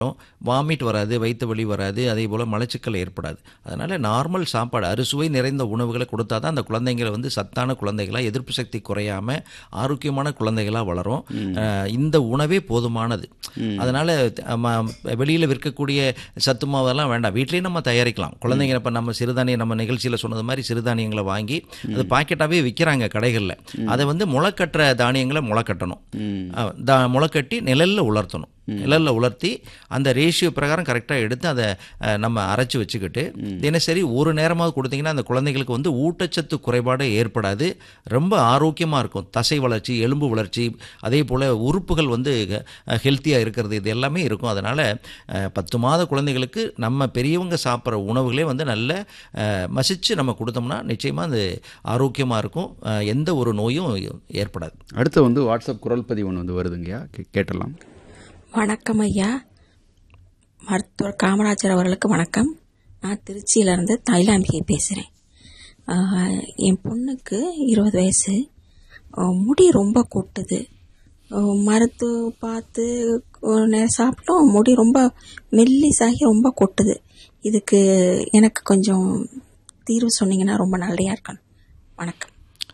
vomit வராது வயிற்று வலி வராது அதே போல் மலச்சிக்கல் ஏற்படாது அதனால் நார்மல் சாப்பாடு அறுசுவை நிறைந்த உணவுகளை கொடுத்தா தான் அந்த குழந்தைங்களை வந்து சத்தான குழந்தைகளாக எதிர்ப்பு சக்தி குறையாமல் ஆரோக்கியமான குழந்தைகளாக வளரும் அஹ் இந்த உணவே போதுமானது அதனால் வெளியில் விற்கக்கூடிய சத்து மாவெல்லாம் வேண்டாம் வீட்லேயே நம்ம தயாரிக்கலாம் குழந்தைங்க இப்போ நம்ம சிறுதானியம் நம்ம நிகழ்ச்சியில் சொன்னது மாதிரி சிறுதானியங்களை வாங்கி அது பாக்கெட்டாகவே விற்கிறாங்க கடைகளில் அதை வந்து முளைக்கட்டுற தானியங்களை முளைக்கட்டணும் அஹ் தா முளைக்கட்டி நிழலில் உலர்த்தணும் நிழலில் உலர்த்தி அந்த ரேஷியோ பிரகாரம் கரெக்டாக எடுத்து அதை அஹ், நம்ம அரைச்சி வச்சுக்கிட்டு தினசரி ஒரு நேரமாவது கொடுத்தீங்கன்னா அந்த குழந்தைகளுக்கு வந்து ஊட்டச்சத்து குறைபாடு ஏற்படாது ரொம்ப ஆரோக்கியமாக இருக்கும் தசை வளர்ச்சி எலும்பு வளர்ச்சி அதே போல் உறுப்புகள் வந்து ஹெல்த்தியாக இருக்கிறது இது எல்லாமே இருக்கும் அதனால் பத்து மாத குழந்தைகளுக்கு நம்ம பெரியவங்க சாப்பிட்ற உணவுகளே வந்து நல்ல அஹ், மசிச்சு நம்ம கொடுத்தோம்னா நிச்சயமாக அது ஆரோக்கியமாக இருக்கும் அஹ், எந்த ஒரு நோயும் ஏற்படாது அடுத்து வந்து வாட்ஸ்அப் குரல் பதிவு ஒன்று வந்து வருதுங்கய்யா கே- கேட்டலாம் வணக்கம் ஐயா மருத்துவர் காமராஜர் அவர்களுக்கு வணக்கம் நான் திருச்சியிலேருந்து தைலாம்பிகை பேசுகிறேன் என் பொண்ணுக்கு இருபது வயசு ஆஹ் முடி ரொம்ப கொட்டுது ஆஹ் மருத்துவ பார்த்து ஒரு நேரம் சாப்பிட்டோம் முடி ரொம்ப மெல்லிசாகி ரொம்ப கொட்டுது இதுக்கு எனக்கு கொஞ்சம் தீர்வு சொன்னீங்கன்னா ரொம்ப நல்லையா இருக்கணும் வணக்கம்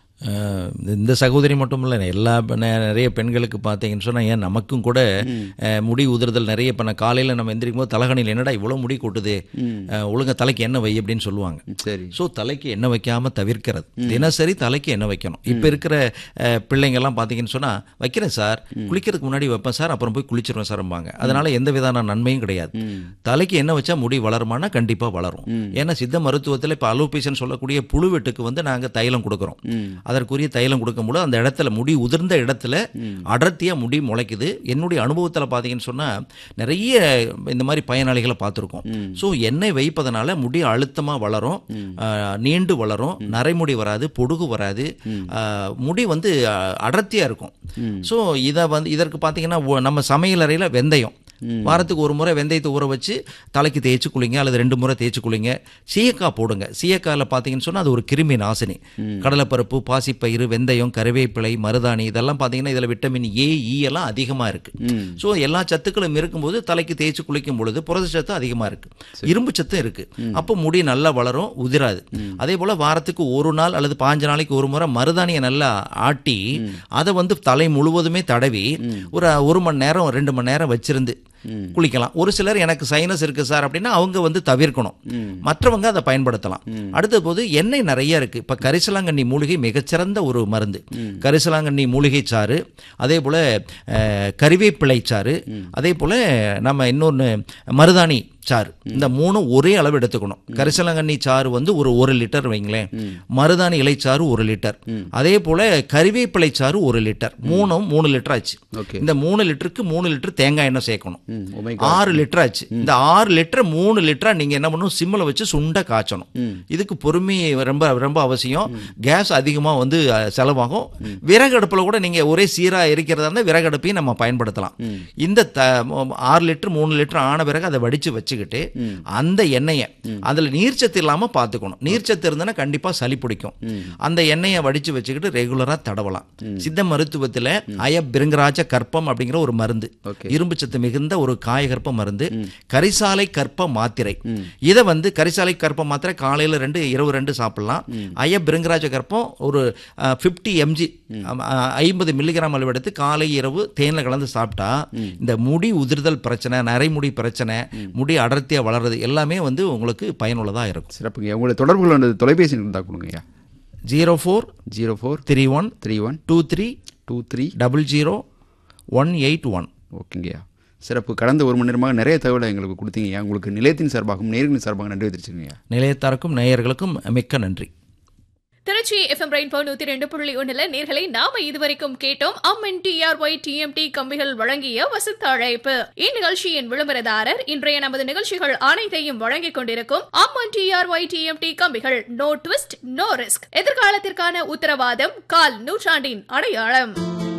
அஹ் இந்த சகோதரி மட்டும் இல்லை எல்லா பெ- நெ- நிறைய பெண்களுக்கு பார்த்தீங்கன்னு சொன்னால் ஏன் நமக்கும் கூட அஹ், முடி உதிர்தல் நிறைய இப்போ நான் காலையில் நம்ம எந்திரிக்கும் போது தலகணியில் என்னடா இவ்வளோ முடி கொட்டுது அஹ், ஒழுங்கா தலைக்கு எண்ணெய் வை அப்படின்னு சொல்லுவாங்க சரி ஸோ தலைக்கு எண்ணெய் வைக்காம தவிர்க்கிறது தினசரி தலைக்கு எண்ணெய் வைக்கணும் இப்போ இருக்கிற அஹ், பிள்ளைங்கெல்லாம் பார்த்தீங்கன்னு சொன்னால் வைக்கிறேன் சார் குளிக்கிறதுக்கு முன்னாடி வைப்பேன் சார் அப்புறம் போய் குளிச்சிருவேன் சார்ம்பாங்க அதனால எந்த விதமான நன்மையும் கிடையாது தலைக்கு எண்ணெய் வச்சா முடி வளருமானா கண்டிப்பாக வளரும் ஏன்னா சித்த மருத்துவத்தில் இப்போ அலோபேஷன் சொல்லக்கூடிய புழுவெட்டுக்கு வந்து நாங்கள் தைலம் கொடுக்குறோம் அதற்குரிய தைலம் கொடுக்கும்போது அந்த இடத்துல முடி உதிர்ந்த இடத்துல அடர்த்தியாக முடி முளைக்குது என்னுடைய அனுபவத்தில் பார்த்தீங்கன்னு சொன்னால் நிறைய இந்த மாதிரி பயனாளிகளை பார்த்துருக்கோம் ஸோ எண்ணெய் வைப்பதனால முடி அழுத்தமாக வளரும் ஆஹ், நீண்டு வளரும் நரைமுடி வராது பொடுகு வராது ஆஹ், முடி வந்து அடர்த்தியாக இருக்கும் ஸோ இதை வந்து இதற்கு பார்த்தீங்கன்னா ஒ- நம்ம சமையல் அறையில் வெந்தயம் வாரத்துக்கு ஒரு முறை வெந்தயத்தை ஊற வச்சு தலைக்கு தேய்ச்சி குளிங்க அல்லது ரெண்டு முறை தேய்ச்சி குளிங்க சீயக்காய் போடுங்க சீயக்காயில் பார்த்தீங்கன்னு சொன்னால் அது ஒரு கிருமி நாசினி கடலைப்பருப்பு பாசிப்பயிறு வெந்தயம் கருவேப்பிலை மருதாணி இதெல்லாம் பார்த்தீங்கன்னா இதில் விட்டமின் ஏ இ எல்லாம் அதிகமாக இருக்குது ஸோ எல்லா சத்துக்களும் இருக்கும்போது தலைக்கு தேய்ச்சி குளிக்கும் பொழுது புரதச்சத்து அதிகமாக இருக்குது இரும்பு சத்தும் இருக்குது அப்போ முடி நல்லா வளரும் உதிராது அதே போல் வாரத்துக்கு ஒரு நாள் அல்லது பாஞ்சு நாளைக்கு ஒரு முறை மருதாணியை நல்லா ஆட்டி அதை வந்து தலை முழுவதுமே தடவி ஒரு ஒரு மணி நேரம் ரெண்டு மணி நேரம் வச்சிருந்து குளிக்கலாம் ஒரு சிலர் எனக்கு சைனஸ் இருக்கு சார் அப்படின்னா அவங்க வந்து தவிர்க்கணும் மற்றவங்க அதை பயன்படுத்தலாம் அடுத்த போது எண்ணெய் நிறைய இருக்கு இப்ப கரிசலாங்கண்ணி மூலிகை மிகச்சிறந்த ஒரு மருந்து கரிசலாங்கண்ணி மூலிகை சாறு அதே போல அஹ், கறிவேப்பிலை சாறு அதே போல நம்ம இன்னொன்று மருதாணி சாறு இந்த மூணும் ஒரே அளவு எடுத்துக்கணும் கரிசலாங்கண்ணி சாறு வந்து ஒரு ஒரு லிட்டர் வைங்களேன் மருதாணி இலைச்சாறு ஒரு லிட்டர் அதே போல கறிவேப்பிலை சாறு ஒரு லிட்டர் மூணும் மூணு லிட்டர் ஆச்சு ஓகே இந்த மூணு லிட்டருக்கு மூணு லிட்டர் தேங்காய் எண்ணெய் சேர்க்கணும் ம் ஒமேகா ஆறு லிட்டர் ஆச்சு இந்த ஆறு லிட்டர் மூணு லிட்டரா நீங்க என்ன பண்ணணும் சிம்மில் வச்சு சுண்ட காய்ச்சணும் இதுக்கு பொறுமை ரொம்ப ரொம்ப அவசியம் கேஸ் அதிகமா வந்து அஹ், செலவாகும் விறகு அடுப்புல கூட நீங்க ஒரே சீரா எரிக்கிறதா இருந்தால் விறகு அடுப்பையும் நம்ம பயன்படுத்தலாம் இந்த த- ஆறு லிட்டர் மூணு லிட்டர் ஆன பிறகு அதை வடிச்சு வச்சுக்கிட்டு அந்த எண்ணெயை அதுல நீர்ச்சத்து இல்லாம பார்த்துக்கணும் நீர்ச்சத்து இருந்ததுன்னா கண்டிப்பா சளி பிடிக்கும் அந்த எண்ணெயை வடிச்சு வச்சுக்கிட்டு ரெகுலரா தடவலாம் சித்த மருத்துவத்துல அய பிருங்கராஜ கற்பம் அப்படிங்கிற ஒரு மருந்து ஓகே இரும்பு சத்து மிகுந்த ஒரு காயகற்ப மருந்து கரிசாலை கற்ப மாத்திரை இதை வந்து கரிசாலை கற்ப மாத்திரை காலையில ரெண்டு இரவு ரெண்டு சாப்பிடலாம் அய பிருங்கராஜ கற்பம் ஒரு ஃபிஃப்டி எம்ஜி ஐம்பது மில்லிகிராம் அளவு எடுத்து காலை இரவு தேனில் கலந்து சாப்பிட்டா இந்த முடி உதிர்தல் பிரச்சனை நரைமுடி பிரச்சனை முடி அடர்த்தியா வளர்றது எல்லாமே வந்து உங்களுக்கு பயனுள்ளதா இருக்கும் சிறப்புங்க உங்களுடைய தொடர்புகள் வந்து தொலைபேசி இருந்தால் கொடுங்கய்யா zero four zero four three one three one two three two three double zero one eight one ஓகேங்கய்யா சிறப்பு கடந்த ஒரு மணி நேரமாக நிறைய தகவலை எங்களுக்கு கொடுத்தீங்கய்யா உங்களுக்கு நிலையத்தின் சார்பாகவும் நேர்களின் சார்பாக நன்றி தெரிவிச்சிருக்கீங்க நிலையத்தாருக்கும் நேயர்களுக்கும் மிக்க நன்றி திருச்சி எஃப்எம் ரெயின்போ நூத்தி ரெண்டு புள்ளி ஒண்ணுல நேர்களை நாம இதுவரைக்கும் கேட்டோம் அம்மன் டிஆர்ஒய் டிஎம்டி கம்பிகள் வழங்கிய வசந்த அழைப்பு இந்நிகழ்ச்சியின் விளம்பரதாரர் இன்றைய நமது நிகழ்ச்சிகள் அனைத்தையும் வழங்கிக் கொண்டிருக்கும் அம்மன் டிஆர்ஒய் டிஎம்டி கம்பிகள் நோ ட்விஸ்ட் நோ ரிஸ்க் எதிர்காலத்திற்கான உத்தரவாதம் கால் நூற்றாண்டின் அடையாளம்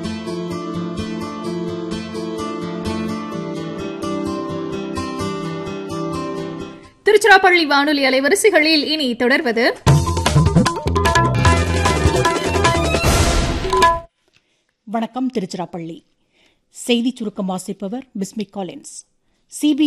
திருச்சிராப்பள்ளி வானொலி அலைவரிசைகளில் இனி தொடர்வது வணக்கம் திருச்சிராப்பள்ளி செய்தி சுருக்கம் வாசிப்பவர் பிஸ்மி காலின்ஸ் சிபி